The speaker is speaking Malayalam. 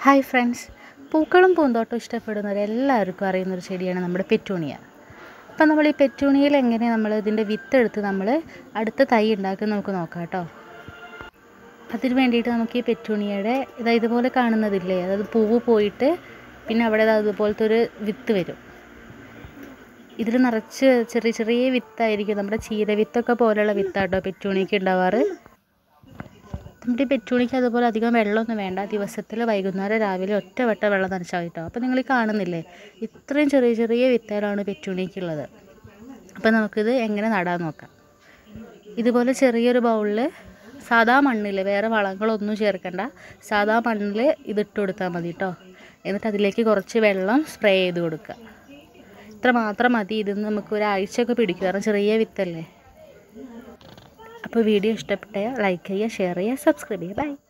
ഹായ് ഫ്രണ്ട്സ് പൂക്കളും പൂന്തോട്ടവും ഇഷ്ടപ്പെടുന്നവർ എല്ലാവർക്കും അറിയുന്നൊരു ചെടിയാണ് നമ്മുടെ പെറ്റൂണിയ അപ്പം നമ്മൾ ഈ പെറ്റൂണിയയിൽ എങ്ങനെ നമ്മൾ ഇതിൻ്റെ വിത്തെടുത്ത് നമ്മൾ അടുത്ത തൈ ഉണ്ടാക്കി നമുക്ക് നോക്കാം കേട്ടോ അതിന് വേണ്ടിയിട്ട് നമുക്ക് ഈ പെറ്റൂണിയയുടെ ഇതാ ഇതുപോലെ കാണുന്നതില്ലേ അതായത് പൂവ് പോയിട്ട് പിന്നെ അവിടെ ദാ ഇതുപോലത്തെ ഒരു വിത്ത് വരും ഇതിൽ നിറച്ച് ചെറിയ ചെറിയ വിത്തായിരിക്കും നമ്മുടെ ചീര വിത്തൊക്കെ പോലെയുള്ള വിത്താട്ടോ പെറ്റൂണിക്ക് ഉണ്ടാവാറ് നമ്മുടെ ഈ പെറ്റൂണിക്ക് അതുപോലെ അധികം വെള്ളമൊന്നും വേണ്ട ദിവസത്തിൽ വൈകുന്നേരം രാവിലെ ഒറ്റ വട്ട വെള്ളം നനച്ചാൽ കേട്ടോ അപ്പോൾ നിങ്ങൾ ഈ കാണുന്നില്ലേ ഇത്രയും ചെറിയ ചെറിയ വിത്തുകളാണ് പെറ്റൂണിക്കുള്ളത് അപ്പോൾ നമുക്കിത് എങ്ങനെ നടാൻ നോക്കാം ഇതുപോലെ ചെറിയൊരു ബൗളിൽ സാധാ മണ്ണിൽ വേറെ വളങ്ങളൊന്നും ചേർക്കണ്ട സാധാ മണ്ണിൽ ഇതിട്ട് കൊടുത്താൽ മതി കേട്ടോ എന്നിട്ട് അതിലേക്ക് കുറച്ച് വെള്ളം സ്പ്രേ ചെയ്ത് കൊടുക്കുക ഇത്ര മാത്രം മതി ഇത് നമുക്ക് ഒരാഴ്ചയൊക്കെ പിടിക്കും കാരണം ചെറിയ വിത്തല്ലേ അപ്പോൾ വീഡിയോ ഇഷ്ടപ്പെട്ടാൽ ലൈക്ക് ചെയ്യുക ഷെയർ ചെയ്യുക സബ്സ്ക്രൈബ് ചെയ്യുക ബൈ